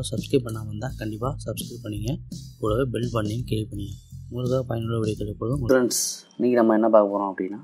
யாரும் சப்ஸ்கிரைப் பண்ணாமல் இருந்தால் கண்டிப்பாக சப்ஸ்கிரைப் பண்ணிங்க கூடவே பெல் பண்ணி கிளிக் பண்ணிங்க உங்களுக்காக பயனுள்ள வீடியோ கிடைப்பதும் ஃப்ரெண்ட்ஸ் இன்றைக்கி நம்ம என்ன பார்க்க போகிறோம் அப்படின்னா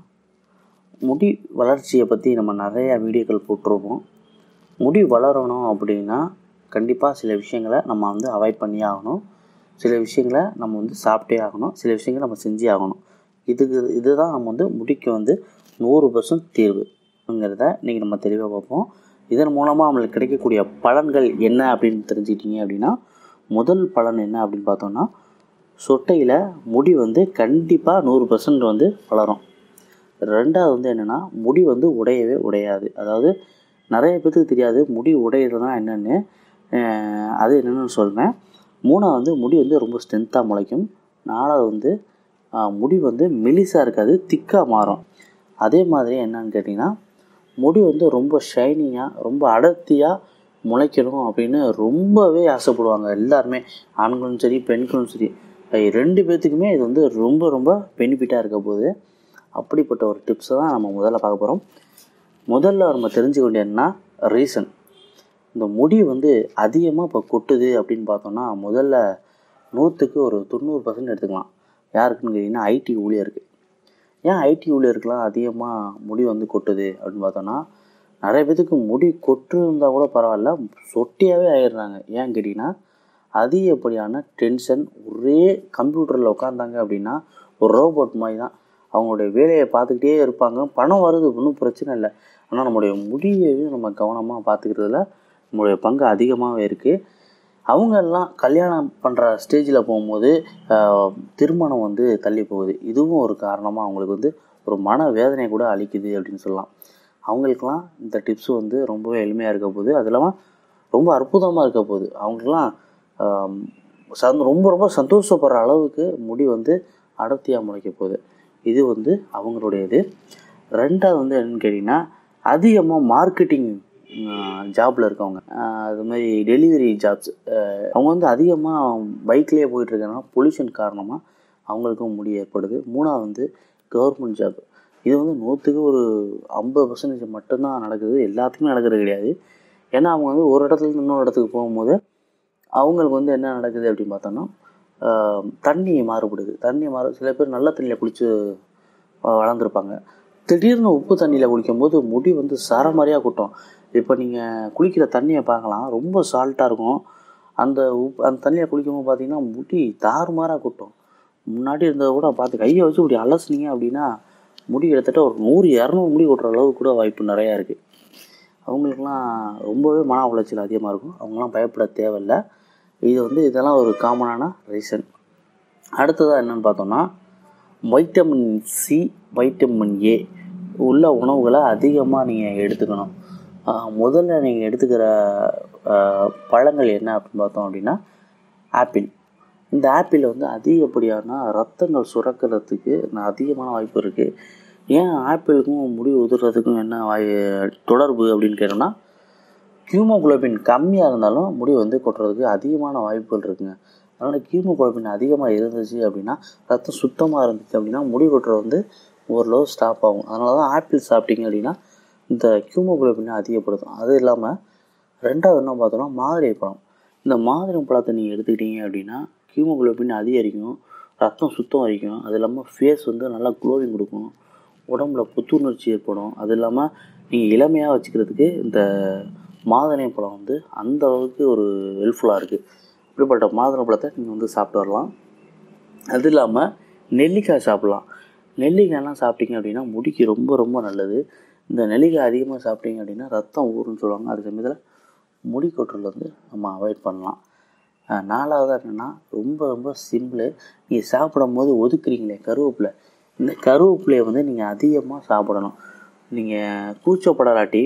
முடி வளர்ச்சியை பற்றி நம்ம நிறையா வீடியோக்கள் போட்டிருப்போம் முடி வளரணும் அப்படின்னா கண்டிப்பாக சில விஷயங்களை நம்ம வந்து அவாய்ட் பண்ணியே ஆகணும் சில விஷயங்களை நம்ம வந்து சாப்பிட்டே ஆகணும் சில விஷயங்களை நம்ம செஞ்சே ஆகணும் இதுக்கு இதுதான் நம்ம வந்து முடிக்கு வந்து நூறு பர்சன்ட் தீர்வுங்கிறத இன்றைக்கி நம்ம தெளிவாக பார்ப்போம் இதன் மூலமாக நம்மளுக்கு கிடைக்கக்கூடிய பலன்கள் என்ன அப்படின்னு தெரிஞ்சுக்கிட்டீங்க அப்படின்னா முதல் பலன் என்ன அப்படின்னு பார்த்தோம்னா சொட்டையில் முடி வந்து கண்டிப்பாக நூறு பர்சன்ட் வந்து வளரும் ரெண்டாவது வந்து என்னென்னா முடி வந்து உடையவே உடையாது அதாவது நிறைய பேத்துக்கு தெரியாது முடி உடையிறதுனா என்னென்னு அஹ் அது என்னென்னு சொல்கிறேன் மூணாவது வந்து முடி வந்து ரொம்ப ஸ்ட்ரென்த்தாக முளைக்கும் நாலாவது வந்து அஹ் முடி வந்து மெலிசாக இருக்காது திக்காக மாறும் அதே மாதிரி என்னன்னு கேட்டிங்கன்னா முடி வந்து ரொம்ப ஷைனிங்காக ரொம்ப அடர்த்தியாக முளைக்கணும் அப்படின்னு ரொம்பவே ஆசைப்படுவாங்க எல்லாருமே ஆண்களும் சரி பெண்களும் சரி அஹ் ரெண்டு பேர்த்துக்குமே இது வந்து ரொம்ப ரொம்ப பெனிஃபிட்டாக இருக்க போகுது அப்படிப்பட்ட ஒரு டிப்ஸை தான் நம்ம முதல்ல பார்க்க போகிறோம் முதல்ல நம்ம தெரிஞ்சுக்க வேண்டியதுன்னா ரீசன் இந்த முடி வந்து அதிகமாக இப்போ கொட்டுது அப்படின்னு பார்த்தோம்னா முதல்ல நூற்றுக்கு ஒரு தொண்ணூறு பர்சன்ட் எடுத்துக்கலாம் யாருக்குன்னு கேட்டிங்கன்னா ஐடி ஊழியருக்கு ஏன் ஐடி ஊழியருக்குலாம் அதிகமாக முடி வந்து கொட்டுது அப்படின்னு பார்த்தோன்னா நிறைய பேத்துக்கு முடி கொட்டு இருந்தால் கூட பரவாயில்ல சொட்டியாகவே ஆயிடுறாங்க ஏன் கேட்டிங்கன்னா அதிகப்படியான டென்ஷன் ஒரே கம்ப்யூட்டரில் உட்காந்தாங்க அப்படின்னா ஒரு ரோபோட் மாதிரி தான் அவங்களுடைய வேலையை பார்த்துக்கிட்டே இருப்பாங்க பணம் வருது ஒன்றும் பிரச்சனை இல்லை ஆனால் நம்முடைய முடியையும் நம்ம கவனமாக பார்த்துக்கிறதுல நம்மளுடைய பங்கு அதிகமாகவே இருக்குது அவங்கெல்லாம் கல்யாணம் பண்ணுற ஸ்டேஜில் போகும்போது ஆஹ், திருமணம் வந்து தள்ளி போகுது இதுவும் ஒரு காரணமாக அவங்களுக்கு வந்து ஒரு மன வேதனை கூட அளிக்குது அப்படின்னு சொல்லலாம் அவங்களுக்கெல்லாம் இந்த டிப்ஸ் வந்து ரொம்பவே எளிமையாக இருக்க போகுது அது இல்லாமல் ரொம்ப அற்புதமாக இருக்க போகுது அவங்களுக்குலாம் ஆம், சந் ரொம்ப ரொம்ப சந்தோஷப்படுற அளவுக்கு முடி வந்து அடர்த்தியாக முளைக்க போகுது இது வந்து அவங்களுடையது ரெண்டாவது வந்து என்னன்னு கேட்டிங்கன்னா அதிகமாக மார்க்கெட்டிங் ஜாபில் இருக்கவங்க ஆஹ் அது மாதிரி டெலிவரி ஜாப்ஸ் அவங்க வந்து அதிகமாக பைக்லேயே போயிட்டு இருக்கனால பொல்யூஷன் காரணமாக அவங்களுக்கும் முடி ஏற்படுது மூணாவது வந்து கவர்மெண்ட் ஜாப் இது வந்து நூற்றுக்கு ஒரு ஐம்பது பர்சன்டேஜ் மட்டும்தான் நடக்குது எல்லாத்துக்குமே நடக்கிறது கிடையாது ஏன்னா அவங்க வந்து ஒரு இடத்துல இருந்து இன்னொரு இடத்துக்கு போகும்போது அவங்களுக்கு வந்து என்ன நடக்குது அப்படின்னு பார்த்தோன்னா ஆஹ் தண்ணி மாறுபடுது தண்ணி மாறு சில பேர் நல்ல தண்ணியில் குளித்து வளர்ந்துருப்பாங்க திடீர்னு உப்பு தண்ணியில் குளிக்கும்போது முடி வந்து சரமாரியாக கொட்டும் இப்போ நீங்கள் குளிக்கிற தண்ணியை பார்க்கலாம் ரொம்ப சால்ட்டாக இருக்கும் அந்த உப்பு அந்த தண்ணியை குளிக்கும்போது பார்த்தீங்கன்னா முடி தாறுமாறாக கொட்டும் முன்னாடி இருந்ததை கூட பார்த்து கையை வச்சு இப்படி அலசுனீங்க அப்படின்னா முடி கிட்டத்தட்ட ஒரு நூறு இரநூறு முடி கொட்டுற அளவுக்கு கூட வாய்ப்பு நிறையா இருக்குது அவங்களுக்குலாம் ரொம்பவே மன உளைச்சல் அதிகமாக இருக்கும் அவங்களாம் பயப்பட தேவையில்லை இது வந்து இதெல்லாம் ஒரு காமனான ரீசன் அடுத்ததாக என்னன்னு பார்த்தோம்னா வைட்டமின் சி வைட்டமின் ஏ உள்ள உணவுகளை அதிகமாக நீங்கள் எடுத்துக்கணும் ஆஹ் முதல்ல நீங்கள் எடுத்துக்கிற ஆஹ் பழங்கள் என்ன அப்படின்னு பார்த்தோம் அப்படின்னா ஆப்பிள் இந்த ஆப்பிள் வந்து அதிகப்படியான ரத்தங்கள் சுரக்கிறதுக்கு ந- அதிகமான வாய்ப்பு இருக்குது ஏன் ஆப்பிளுக்கும் முடி உதிர்றதுக்கும் என்ன வாய் தொடர்பு அப்படின்னு கேட்டோம்னா ஹியூமோகுளோபின் கம்மியாக இருந்தாலும் முடி வந்து கொட்டுறதுக்கு அதிகமான வாய்ப்புகள் இருக்குங்க அதனால் ஹியூமோகுளோபின் அதிகமாக இருந்துச்சு அப்படின்னா ரத்தம் சுத்தமாக இருந்துச்சு அப்படின்னா முடி கொட்டுறது வந்து ஓரளவு ஸ்டாப் ஆகும் அதனால தான் ஆப்பிள் சாப்பிட்டீங்க அப்படின்னா இந்த ஹியூமோகுளோபினை அதிகப்படுத்தும் அது இல்லாமல் ரெண்டாவது என்ன பார்த்தோம்னா மாதுளை பழம் இந்த மாதுளை பழத்தை நீங்கள் எடுத்துக்கிட்டீங்க அப்படின்னா ஹியூமோகுளோபின் அதிகரிக்கும் ரத்தம் சுத்தம் வரைக்கும் அது இல்லாமல் ஃபேஸ் வந்து நல்லா க்ளோவிங் கொடுக்கும் உடம்புல புத்துணர்ச்சி ஏற்படும் அது இல்லாமல் நீங்கள் இளமையாக வச்சுக்கிறதுக்கு இந்த மாதுளை பழம் வந்து அந்த அளவுக்கு ஒரு ஹெல்ப்ஃபுல்லாக இருக்குது இப்படிப்பட்ட மாதுளை பழத்தை நீங்கள் வந்து சாப்பிட்டு வரலாம் அது இல்லாமல் நெல்லிக்காய் சாப்பிட்லாம் நெல்லிக்காய்லாம் சாப்பிட்டீங்க அப்படின்னா முடிக்கு ரொம்ப ரொம்ப நல்லது இந்த நெல்லிக்காய் அதிகமாக சாப்பிட்டீங்க அப்படின்னா ரத்தம் ஊறுன்னு சொல்லுவாங்க அது சமயத்தில் முடி கொட்டுறதுல வந்து நம்ம அவாய்ட் பண்ணலாம் அஹ் நாலாவதாக என்னென்னா ரொம்ப ரொம்ப சிம்பிள் நீங்கள் சாப்பிடும் போது ஒதுக்குறீங்களே கருவேப்பிலை இந்த கருவேப்பிலையை வந்து நீங்கள் அதிகமாக சாப்பிடணும் நீங்கள் கூச்சப்படலாட்டி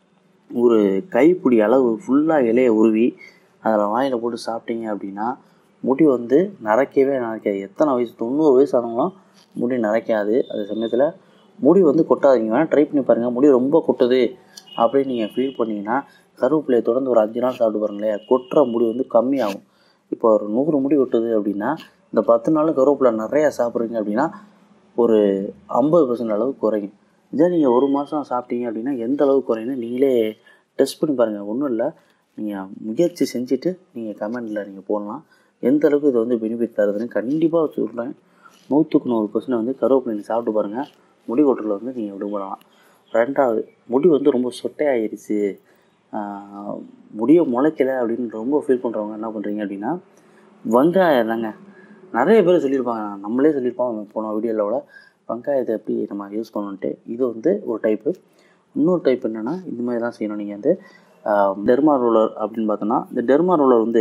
ஒரு கைப்பிடி அளவு ஃபுல்லாக இலையை உருவி அதில் வாயில் போட்டு சாப்பிட்டீங்க அப்படின்னா முடி வந்து நரைக்கவே நரைக்காது எத்தனை வயசு தொண்ணூறு வயசு ஆனவங்களும் முடி நரைக்காது அதே சமயத்தில் முடி வந்து கொட்டாதீங்க வேணால் ட்ரை பண்ணி பாருங்கள் முடி ரொம்ப கொட்டுது அப்படின்னு நீங்கள் ஃபீல் பண்ணீங்கன்னா கருவேப்பிலையை தொடர்ந்து ஒரு அஞ்சு நாள் சாப்பிட்டு பாருங்களேன் கொட்டுற முடி வந்து கம்மியாகும் இப்போ ஒரு நூறு முடி கொட்டுது அப்படின்னா இந்த பத்து நாள் கருவேப்பிலை நிறையா சாப்பிட்றீங்க அப்படின்னா ஒரு ஐம்பது பர்சன்ட் அளவு குறையும் இதே நீங்கள் ஒரு மாதம் சாப்பிட்டீங்க அப்படின்னா எந்த அளவுக்கு குறையுன்னு நீங்களே டெஸ்ட் பண்ணி பாருங்கள் ஒன்றும் இல்லை நீங்கள் முயற்சி செஞ்சுட்டு நீங்கள் கமெண்டில் நீங்கள் போடலாம் எந்த அளவுக்கு இது வந்து பெனிஃபிட் தருதுன்னு கண்டிப்பாக சொல்கிறேன் நூற்றுக்கு நூறு பர்சன்ட் வந்து கருவேப்பிலை நீங்கள் சாப்பிட்டு பாருங்கள் முடி கொட்டுறதுல வந்து நீங்கள் விடுபடலாம் ரெண்டாவது முடி வந்து ரொம்ப சொட்டையாயிருச்சு ஆஹ் முடிய முளைக்கல அப்படின்னு ரொம்ப ஃபீல் பண்ணுறவங்க என்ன பண்ணுறீங்க அப்படின்னா வெங்காயம் தாங்க நிறைய பேர் சொல்லியிருப்பாங்க நம்மளே சொல்லியிருப்போம் போன வீடியோவில் கூட வெங்காயத்தை எப்படி நம்ம யூஸ் பண்ணணுன்ட்டு இது வந்து ஒரு டைப்பு இன்னொரு டைப் என்னென்னா இந்த மாதிரி தான் செய்யணும் நீங்கள் வந்து டெர்மா ரோலர் அப்படின்னு பார்த்தோன்னா இந்த டெர்மா ரோலர் வந்து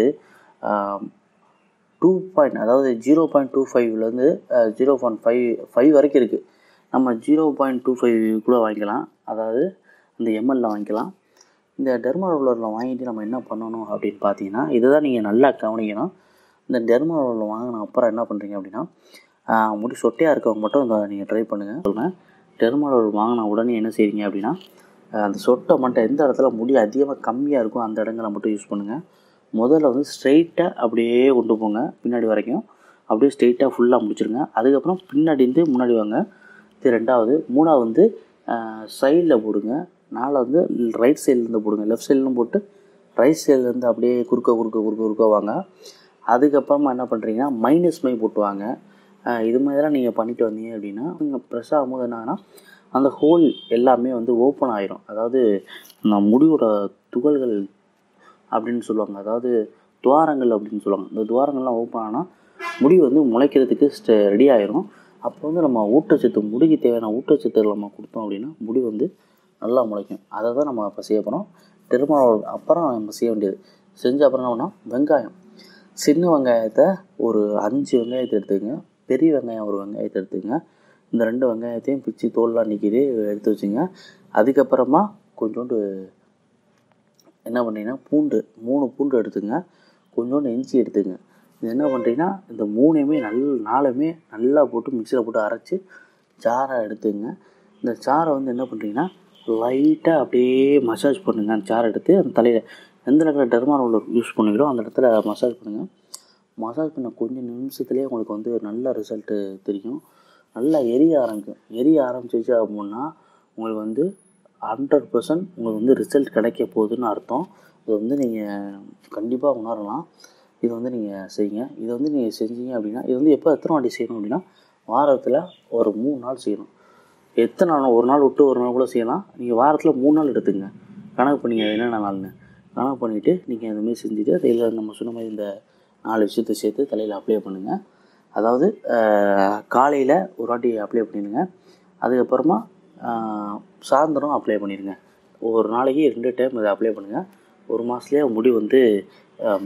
டூ பாயிண்ட் அதாவது ஜீரோ பாயிண்ட் டூ ஃபைவ்லேருந்து ஜீரோ பாயிண்ட் ஃபைவ் ஃபைவ் வரைக்கும் இருக்குது நம்ம ஜீரோ பாயிண்ட் டூ ஃபைவ் கூட வாங்கிக்கலாம் அதாவது இந்த எம்எல்ல வாங்கிக்கலாம் இந்த டெர்மா ரோலரில் வாங்கிட்டு நம்ம என்ன பண்ணணும் அப்படின்னு பார்த்தீங்கன்னா இதை தான் நீங்கள் நல்லா கவனிக்கணும் இந்த டெர்மா ரோலர் வாங்கின அப்புறம் என்ன பண்ணுறீங்க அப்படின்னா ஆஹ் முடி சொட்டையாக இருக்கவங்க மட்டும் இந்த நீங்கள் ட்ரை பண்ணுங்கள் சொல்லுங்கள் டெர்மா ரோலர் வாங்கின உடனே என்ன செய்றீங்க அப்படின்னா ஆஹ் அந்த சொட்டை மட்டும் எந்த இடத்துல முடி அதிகமாக கம்மியாக இருக்கும் அந்த இடங்களை மட்டும் யூஸ் பண்ணுங்கள் முதல்ல வந்து ஸ்ட்ரைட்டாக அப்படியே கொண்டு போங்க பின்னாடி வரைக்கும் அப்படியே ஸ்ட்ரைட்டாக ஃபுல்லாக முடிச்சிருங்க அதுக்கப்புறம் பின்னாடி இருந்து முன்னாடி வாங்க இது ரெண்டாவது மூணாவது வந்து சைடில் போடுங்க நாலாவது ரைட் சைட்லேருந்து போடுங்க லெஃப்ட் சைட்லேருந்து போட்டு ரைட் சைட்லேருந்து அப்படியே குறுக்க குறுக்க குறுக்க குறுக்க வாங்க அதுக்கப்புறமா என்ன பண்ணுறீங்கன்னா மைனஸ் மை போட்டு வாங்க ஆஹ் இது மாதிரிலாம் நீங்கள் பண்ணிட்டு வந்தீங்க அப்படின்னா நீங்கள் ப்ரெஸ் ஆகும்போது என்னன்னா அந்த ஹோல் எல்லாமே வந்து ஓப்பன் ஆயிரும் அதாவது அந்த முடியோட துகள்கள் அப்படின்னு சொல்லுவாங்க அதாவது துவாரங்கள் அப்படின்னு சொல்லுவாங்க இந்த துவாரங்கள்லாம் ஓப்பன் ஆனால் முடி வந்து முளைக்கிறதுக்கு ஸ்ட ரெடி ஆயிரும் அப்போ வந்து நம்ம ஊட்டச்சத்து முடிக்கு தேவையான ஊட்டச்சத்து நம்ம கொடுத்தோம் அப்படின்னா முடி வந்து நல்லா முளைக்கும் அதை தான் நம்ம இப்போ செய்ய போகிறோம் திரும்ப அப்புறம் நம்ம செய்ய வேண்டியது செஞ்ச அப்புறம் என்ன பண்ணோம் வெங்காயம் சின்ன வெங்காயத்தை ஒரு அஞ்சு வெங்காயத்தை எடுத்துக்கங்க பெரிய வெங்காயம் ஒரு வெங்காயத்தை எடுத்துக்கங்க இந்த ரெண்டு வெங்காயத்தையும் பிச்சு தோல்லாம் நிற்கிது எடுத்து வச்சுங்க அதுக்கப்புறமா கொஞ்சோண்டு என்ன பண்ணுறீங்கன்னா பூண்டு மூணு பூண்டு எடுத்துங்க கொஞ்சோண்டு இஞ்சி எடுத்துங்க இது என்ன பண்ணுறீங்கன்னா இந்த மூணையுமே நல் நாலுமே நல்லா போட்டு மிக்சியில் போட்டு அரைச்சி ஜாரை எடுத்துங்க இந்த சாரை வந்து என்ன பண்ணுறீங்கன்னா லைட்டாக அப்படியே மசாஜ் பண்ணுங்க அந்த சாரை எடுத்து அந்த தலையில் எந்த இடத்துல டெர்மா ரோலர் யூஸ் பண்ணுவீங்களோ அந்த இடத்துல மசாஜ் பண்ணுங்கள் மசாஜ் பண்ண கொஞ்சம் நிமிஷத்துலேயே உங்களுக்கு வந்து நல்ல ரிசல்ட்டு தெரியும் நல்லா எரிய ஆரம்பிக்கும் எரிய ஆரம்பிச்சிச்சு அப்படின்னா உங்களுக்கு வந்து ஹண்ட்ரட் பர்சன்ட் உங்களுக்கு வந்து ரிசல்ட் கிடைக்க போகுதுன்னு அர்த்தம் இது வந்து நீங்கள் கண்டிப்பாக உணரலாம் இது வந்து நீங்கள் செய்யுங்க இது வந்து நீங்கள் செஞ்சீங்க அப்படின்னா இது வந்து எப்போ எத்தனை வாட்டி செய்யணும் அப்படின்னா வாரத்தில் ஒரு மூணு நாள் செய்யணும் எத்தனை நாள் ஒரு நாள் விட்டு ஒரு நாள் கூட செய்யலாம் நீங்கள் வாரத்தில் மூணு நாள் எடுத்துங்க கணக்கு பண்ணிங்க என்னென்ன நாள்னு கணக்கு பண்ணிவிட்டு நீங்கள் இதுமாரி செஞ்சுட்டு அதில் நம்ம சொன்ன மாதிரி இந்த நாலு விஷயத்தை சேர்த்து தலையில் அப்ளை பண்ணுங்கள் அதாவது காலையில் ஒரு வாட்டி அப்ளை பண்ணிடுங்க அதுக்கப்புறமா ஆஹ், சாயந்தரம் அப்ளை பண்ணிடுங்க ஒரு நாளைக்கு ரெண்டு டைம் இதை அப்ளை பண்ணுங்கள் ஒரு மாதத்துலேயே முடி வந்து ஆஹ்,